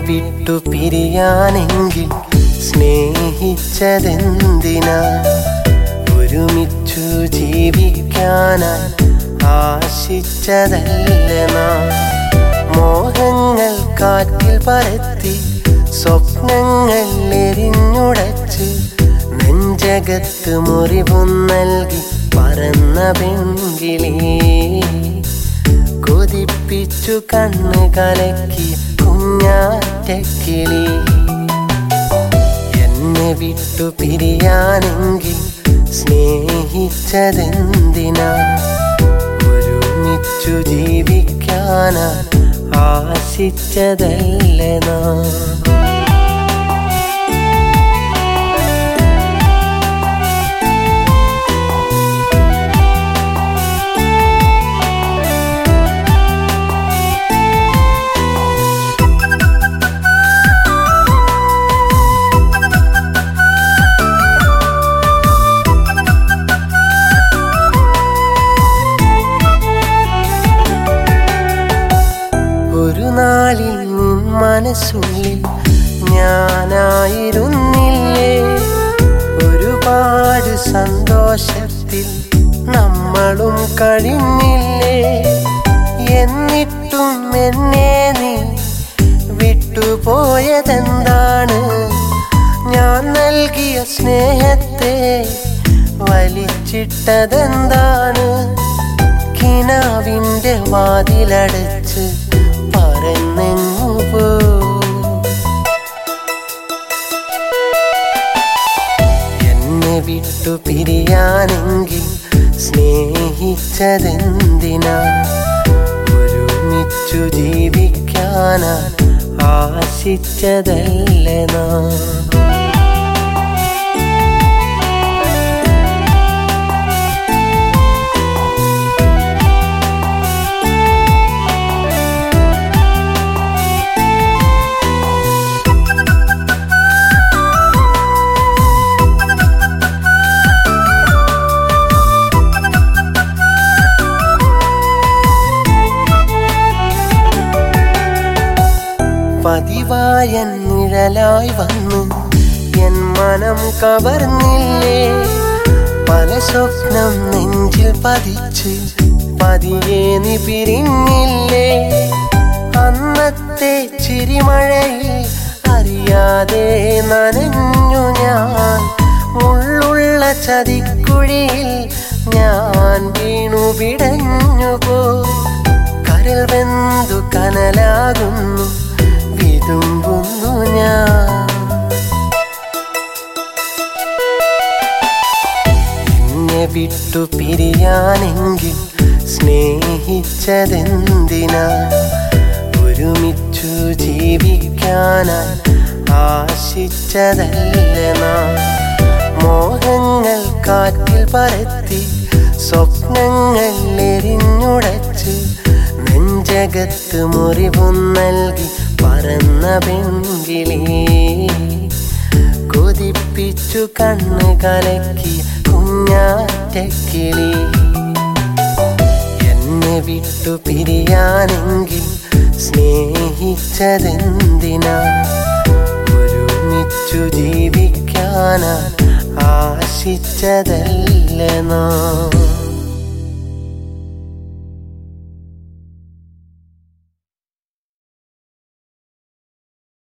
വിട്ടു പിരിയാനെങ്കിൽ സ്നേഹിച്ചതെന്തിനാ ഒരുമിച്ചു ജീവിക്കാനായി ആശിച്ചതല്ലേ നാം മോഹങ്ങൾ കാറ്റിൽ പരത്തി സ്വപ്നങ്ങൾ എരിഞ്ഞുടച്ച് നെഞ്ചകത്ത് മുറിവും നൽകി പറന്ന പെൺകിളി കൊതിപ്പിച്ചു കണ്ണ് കലക്കി കുഞ്ഞാറ്റക്കിളി എന്നെ വിട്ടു പിരിയാനെങ്കിൽ സ്നേഹിച്ചതെന്തിനാ ഒരുമിച്ചു ജീവിക്കാനാ ആശിച്ചതല്ലേ നാം ഒരു നാളിൽ നിൻ മനസ്സുള്ളിൽ ഞാനായിരുന്നില്ലേ ഒരുപാട് സന്തോഷത്തിൽ നമ്മളും കഴിഞ്ഞില്ലേ എന്നിട്ടും എന്നെ നീ വിട്ടുപോയതെന്താണ് ഞാൻ നൽകിയ സ്നേഹത്തെ വലിച്ചിട്ടതെന്താണ് കിനാവിന്റെ വാതിലടച്ച് പറന്നെങ്ങു പോ എന്നെ വിട്ടു പിരിയാനെങ്കിൽ സ്നേഹിച്ചതെന്തിനാ ഒരുമിച്ചു ജീവിക്കാനാ ആശിച്ചതല്ലേ നാം പതിവായ നിഴലായി വന്ന് എൻ മനം കവർന്നില്ലേ പല സ്വപ്നം നെഞ്ചിൽ പതിച്ച് പതിയെ നീ പിരിഞ്ഞില്ലേ അന്നത്തെ ചിരിമഴയിൽ അറിയാതെ നനഞ്ഞു ഞാൻ ഉള്ളുള്ള ചതിക്കുഴിയിൽ ഞാൻ വീണു പിടഞ്ഞു പോ കരൽ വെന്തു കനലാകുന്നു വിതുമ്പുന്നു ഞാൻ എന്നെ വിട്ടു പിരിയാനെങ്കിൽ സ്നേഹിച്ചതെന്തിനാ ഒരുമിച്ചു ജീവിക്കാനായി ആശിച്ചതല്ലേ നാം മോഹങ്ങൾ കാറ്റിൽ പരത്തി സ്വപ്നങ്ങൾ എരിഞ്ഞുടച്ച് നെഞ്ചകത്ത് മുറിവും നൽകി പറന്ന പെൺകിളി കൊതിപ്പിച്ചു കണ്ണ് കലക്കി കുഞ്ഞാറ്റക്കിളി എന്നെ വിട്ടു പിരിയാനെങ്കിൽ സ്നേഹിച്ചതെന്തിനാ ഒരുമിച്ചു ജീവിക്കാനാ ആശിച്ചതല്ലേ നാം